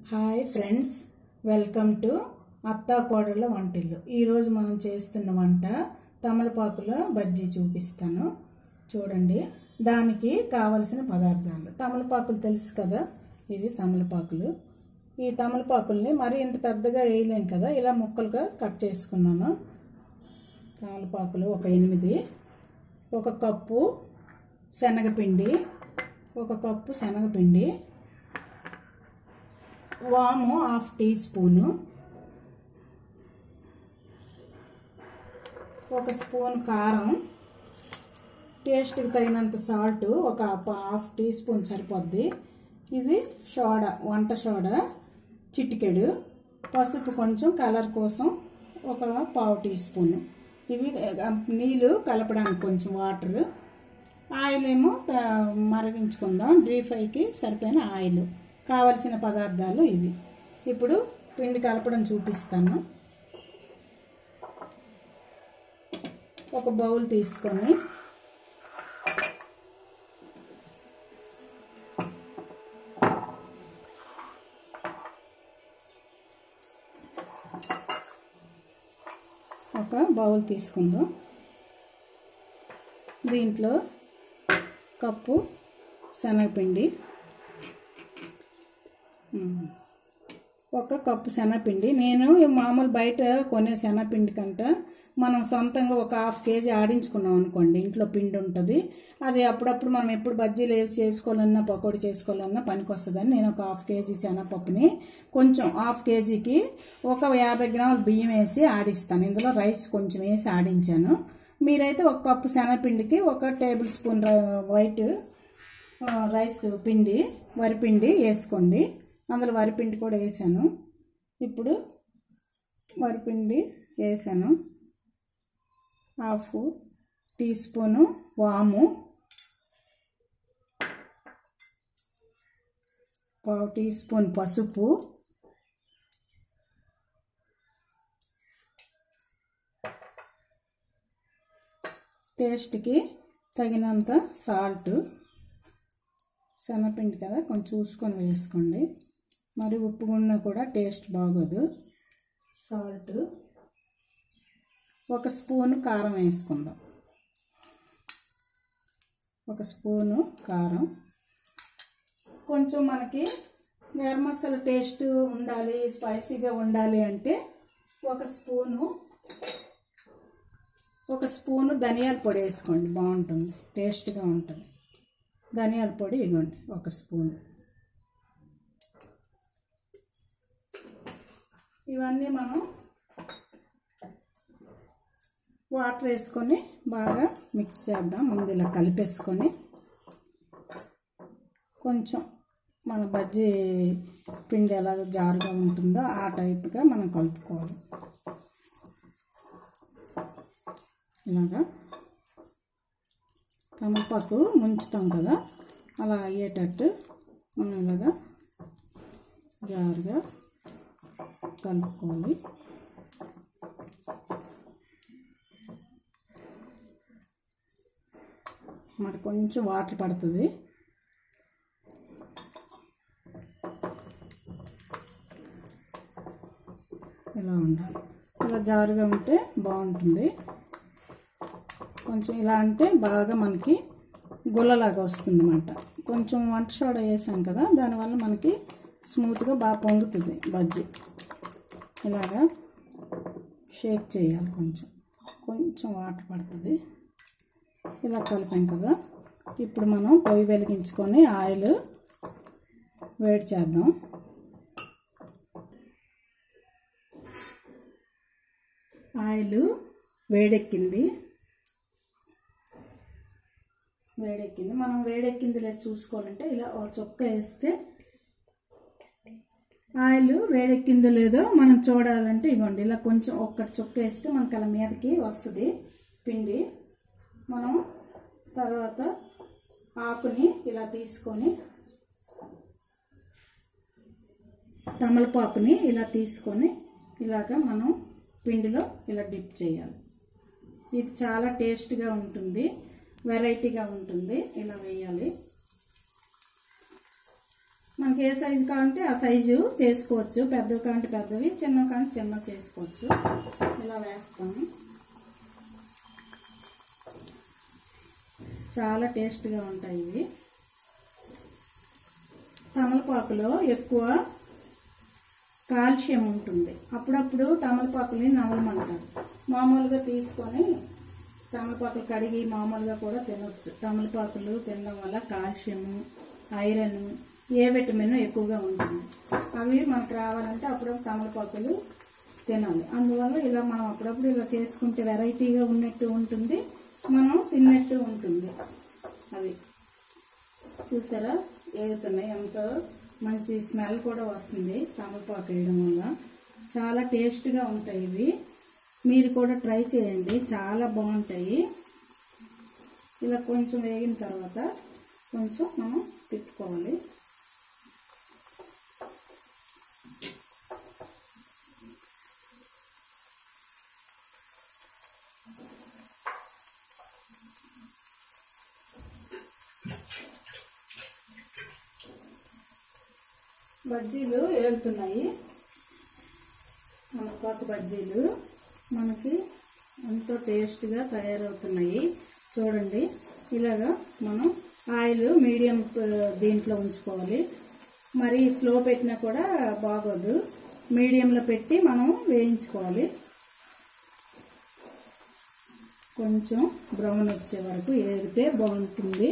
hi friends welcome to అత్తా కోడళ్ళ వంటిల్లు ఈరోజు మనం చేస్తున్న వంట తమలపాకులో బజ్జీ చూపిస్తాను చూడండి దానికి కావలసిన పదార్థాలు తమలపాకులు తెలుసు కదా ఇవి తమలపాకులు ఈ తమలపాకుల్ని మరీ ఇంత పెద్దగా వేయలేం కదా ఇలా ముక్కలుగా కట్ చేసుకున్నాను తమలపాకులు ఒక ఎనిమిది ఒక కప్పు శనగపిండి ఒక కప్పు శనగపిండి వాము హాఫ్ టీ స్పూను ఒక స్పూన్ కారం టేస్ట్కి తగినంత సాల్ట్ ఒక హాఫ్ టీ స్పూన్ సరిపోద్ది ఇది సోడా వంట సోడా చిటికెడు పసుపు కొంచెం కలర్ కోసం ఒక పావు టీ స్పూన్ ఇవి నీళ్ళు కలపడానికి కొంచెం వాటర్ ఆయిల్ ఏమో మరిగించుకుందాం డీప్ ఫ్రైకి సరిపోయిన ఆయిల్ కావలసిన పదార్థాలు ఇవి ఇప్పుడు పిండి కలపడం చూపిస్తాను ఒక బౌల్ తీసుకొని ఒక బౌల్ తీసుకుందాం దీంట్లో కప్పు శనగపిండి ఒక కప్పు శనగపిండి నేను మామూలు బయట కొనే శనగపిండి కంట మనం సొంతంగా ఒక హాఫ్ కేజీ ఆడించుకున్నాం అనుకోండి ఇంట్లో పిండి ఉంటుంది అది అప్పుడప్పుడు మనం ఎప్పుడు బజ్జీలు వేసి చేసుకోవాలన్నా పకోడీ చేసుకోవాలన్నా పనికి వస్తుందని నేను ఒక హాఫ్ కేజీ శనగపప్పుని కొంచెం హాఫ్ కేజీకి ఒక యాభై గ్రాముల బియ్యం వేసి ఆడిస్తాను ఇందులో రైస్ కొంచెం వేసి ఆడించాను మీరైతే ఒక కప్పు శనగపిండికి ఒక టేబుల్ స్పూన్ వైట్ రైస్ పిండి వరిపిండి వేసుకోండి అందులో వరిపిండి కూడా వేసాను ఇప్పుడు వరిపిండి వేసాను హాఫ్ టీ స్పూను వాము పావు టీ స్పూన్ పసుపు టేస్ట్కి తగినంత సాల్ట్ శనగపిండి కదా కొంచెం చూసుకొని వేసుకోండి మరి ఉప్పు గున్న కూడా టేస్ట్ బాగోదు సాల్ట్ ఒక స్పూను కారం వేసుకుందాం ఒక స్పూను కారం కొంచెం మనకి గరం మసాలా టేస్ట్ ఉండాలి స్పైసీగా ఉండాలి అంటే ఒక స్పూను ఒక స్పూను ధనియాల పొడి వేసుకోండి బాగుంటుంది టేస్ట్గా ఉంటుంది ధనియాల పొడి ఇవ్వండి ఒక స్పూన్ ఇవన్నీ మనం వాటర్ వేసుకొని బాగా మిక్స్ చేద్దాం ముందు ఇలా కలిపేసుకొని కొంచెం మన బజ్జీ పిండి ఎలా జారుగా ఉంటుందో ఆ టైప్గా మనం కలుపుకోవాలి ఇలాగా తమలపాకు ముంచుతాం కదా అలా అయ్యేటట్టు మనం ఇలాగా జారుగా కలుపుకోవాలి మరి కొంచెం వాటర్ పడుతుంది ఇలా ఉండాలి ఇలా జారుగా ఉంటే బాగుంటుంది కొంచెం ఇలా అంటే బాగా మనకి గుల్లలాగా వస్తుంది అన్నమాట కొంచెం వంట సోడా వేసాం కదా దానివల్ల మనకి స్మూత్గా బాగా పొందుతుంది బజ్జీ ఇలాగా షేక్ చేయాలి కొంచెం కొంచెం వాటర్ పడుతుంది ఇలా కలిపాం కదా ఇప్పుడు మనం పొయ్యి వెలిగించుకొని ఆయిల్ వేడి చేద్దాం ఆయిల్ వేడెక్కింది వేడెక్కింది మనం వేడెక్కింది లేదు చూసుకోవాలంటే ఇలా ఒక చొక్క వేస్తే ఆయిల్ వేడెక్కిందో లేదో మనం చూడాలంటే ఇవ్వండి ఇలా కొంచెం ఒక్కటి చొక్క వేస్తే మనకు అలా మీదకి వస్తుంది పిండి మనం తర్వాత ఆకుని ఇలా తీసుకొని తమలపాకుని ఇలా తీసుకొని ఇలాగ మనం పిండిలో ఇలా డిప్ చేయాలి ఇది చాలా టేస్ట్గా ఉంటుంది వెరైటీగా ఉంటుంది ఇలా వేయాలి మనకి ఏ సైజు కావాలంటే ఆ సైజు చేసుకోవచ్చు పెద్దవి కావాలంటే పెద్దవి చిన్నవి కావాలంటే చిన్నవి చేసుకోవచ్చు ఇలా వేస్తాము చాలా టేస్ట్గా ఉంటాయి ఇవి తమలపాకులో ఎక్కువ కాల్షియం ఉంటుంది అప్పుడప్పుడు తమలపాకుని నవలమంటారు మామూలుగా తీసుకొని తమలపాకులు కడిగి మామూలుగా కూడా తినొచ్చు తమలపాకులు తినడం వల్ల కాల్షియము ఐరన్ ఏ విటమిన్ ఎక్కువగా ఉంటుంది అవి మనకు రావాలంటే అప్పుడప్పుడు తమలపాకులు తినాలి అందువల్ల ఇలా మనం అప్పుడప్పుడు ఇలా చేసుకుంటే వెరైటీగా ఉన్నట్టు ఉంటుంది మనం తిన్నట్టు ఉంటుంది అవి చూసారా ఏగుతున్నాయి ఎంతో మంచి స్మెల్ కూడా వస్తుంది తమలపాకు వేయడం వల్ల చాలా టేస్ట్గా ఉంటాయి ఇవి మీరు కూడా ట్రై చేయండి చాలా బాగుంటాయి ఇలా కొంచెం వేగిన తర్వాత కొంచెం మనం తిప్పుకోవాలి బజ్జీలు ఏగుతున్నాయి మనపాకు బజ్జీలు మనకి ఎంతో టేస్ట్గా తయారవుతున్నాయి చూడండి ఇలాగా మనం ఆయిల్ మీడియం ఆ, దీంట్లో ఉంచుకోవాలి మరి స్లో పెట్టినా కూడా బాగోదు మీడియంలో పెట్టి మనం వేయించుకోవాలి కొంచెం బ్రౌన్ వచ్చే వరకు ఏగితే బాగుంటుంది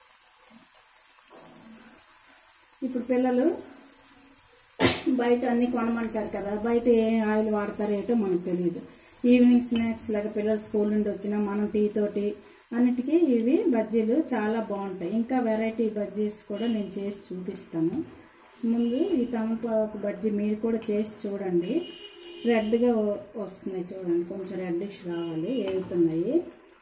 ఇప్పుడు పిల్లలు బయట అన్ని కొనమంటారు కదా బయట ఏ ఆయిల్ వాడతారో ఏటో మనకు తెలియదు ఈవినింగ్ స్నాక్స్ లాగా పిల్లలు స్కూల్ నుండి వచ్చినా మనం టీ తోటి అన్నిటికీ ఇవి బజ్జీలు చాలా బాగుంటాయి ఇంకా వెరైటీ బజ్జీస్ కూడా నేను చేసి చూపిస్తాను ముందు ఈ తమలపాకు బజ్జీ మీరు కూడా చేసి చూడండి రెడ్గా వస్తున్నాయి చూడండి కొంచెం రెడ్డిష్ రావాలి ఏగుతున్నాయి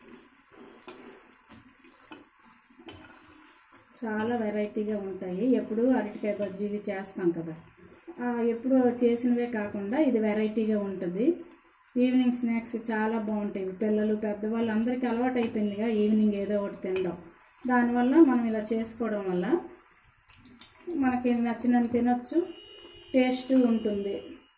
చాలా వెరైటీగా ఉంటాయి ఎప్పుడు అరటికాయ బజ్జీవి చేస్తాం కదా ఆ, ఎప్పుడు చేసినవే కాకుండా ఇది వెరైటీగా ఉంటుంది ఈవినింగ్ స్నాక్స్ చాలా బాగుంటాయి పిల్లలు పెద్దవాళ్ళు అందరికీ అలవాటు అయిపోయిందిగా ఈవినింగ్ ఏదో ఒకటి తినడం దానివల్ల మనం ఇలా చేసుకోవడం వల్ల మనకి నచ్చినంత తినొచ్చు టేస్ట్ ఉంటుంది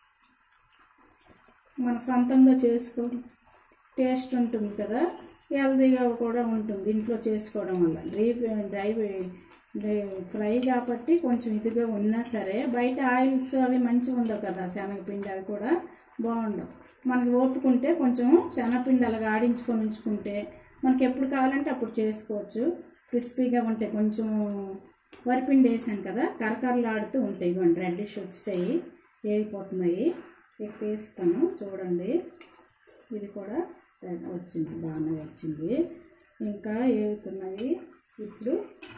మన సొంతంగా చేసుకో టేస్ట్ ఉంటుంది కదా హెల్తీగా కూడా ఉంటుంది ఇంట్లో చేసుకోవడం వల్ల డ్రై డ్రై డ్రై ఫ్రై కాబట్టి కొంచెం ఇదిగా ఉన్నా సరే బయట ఆయిల్స్ అవి మంచిగా ఉండవు కదా శనగపిండి అవి కూడా బాగుండవు మనకి ఓపుకుంటే కొంచెం శనగపిండి అలాగ ఆడించుకొని ఉంచుకుంటే మనకి ఎప్పుడు కావాలంటే అప్పుడు చేసుకోవచ్చు క్రిస్పీగా ఉంటాయి కొంచెం వరిపిండి వేసాం కదా కరకరలాడుతూ ఉంటాయి ఇవ్వండి రెడ్డిష్ వచ్చాయి వేగిపోతున్నాయి వేస్తాను చూడండి ఇది కూడా వచ్చింది బాగానే వచ్చింది ఇంకా ఏగుతున్నాయి ఇప్పుడు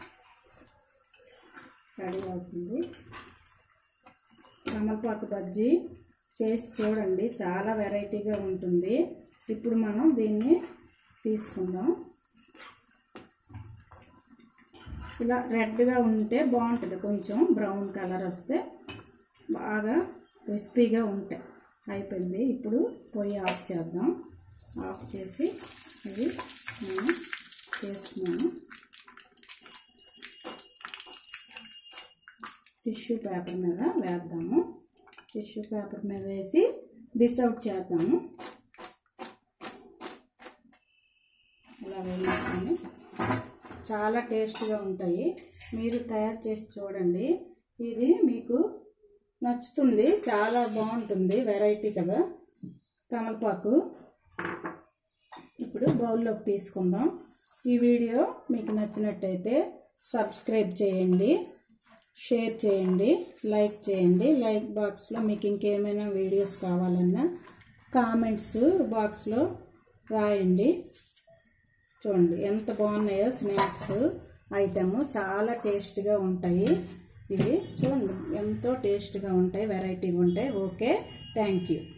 రెడీ అవుతుంది తమలపాకు బజ్జీ చేసి చూడండి చాలా వెరైటీగా ఉంటుంది ఇప్పుడు మనం దీన్ని తీసుకుందాం ఇలా రెడ్గా ఉంటే బాగుంటుంది కొంచెం బ్రౌన్ కలర్ వస్తే బాగా క్రిస్పీగా ఉంటాయి అయిపోయింది ఇప్పుడు పొయ్యి ఆఫ్ చేద్దాం ఆఫ్ చేసి ఇది నేను చేస్తున్నాను టిష్యూ పేపర్ మీద వేద్దాము టిష్యూ పేపర్ మీద వేసి డిస్ అవుట్ చేద్దాము ఇలా వేయించుకొని చాలా టేస్ట్గా ఉంటాయి మీరు తయారు చేసి చూడండి ఇది మీకు నచ్చుతుంది చాలా బాగుంటుంది వెరైటీ కదా తమలపాకు ఇప్పుడు బౌల్లోకి తీసుకుందాం ఈ వీడియో మీకు నచ్చినట్టయితే సబ్స్క్రైబ్ చేయండి షేర్ చేయండి లైక్ చేయండి లైక్ బాక్స్లో మీకు ఇంకేమైనా వీడియోస్ కావాలన్నా కామెంట్స్ బాక్స్లో రాయండి చూడండి ఎంత బాగున్నాయో స్నాక్స్ ఐటమ్ చాలా టేస్ట్గా ఉంటాయి ఇవి చూడండి ఎంతో టేస్ట్గా ఉంటాయి వెరైటీగా ఉంటాయి ఓకే థ్యాంక్ యూ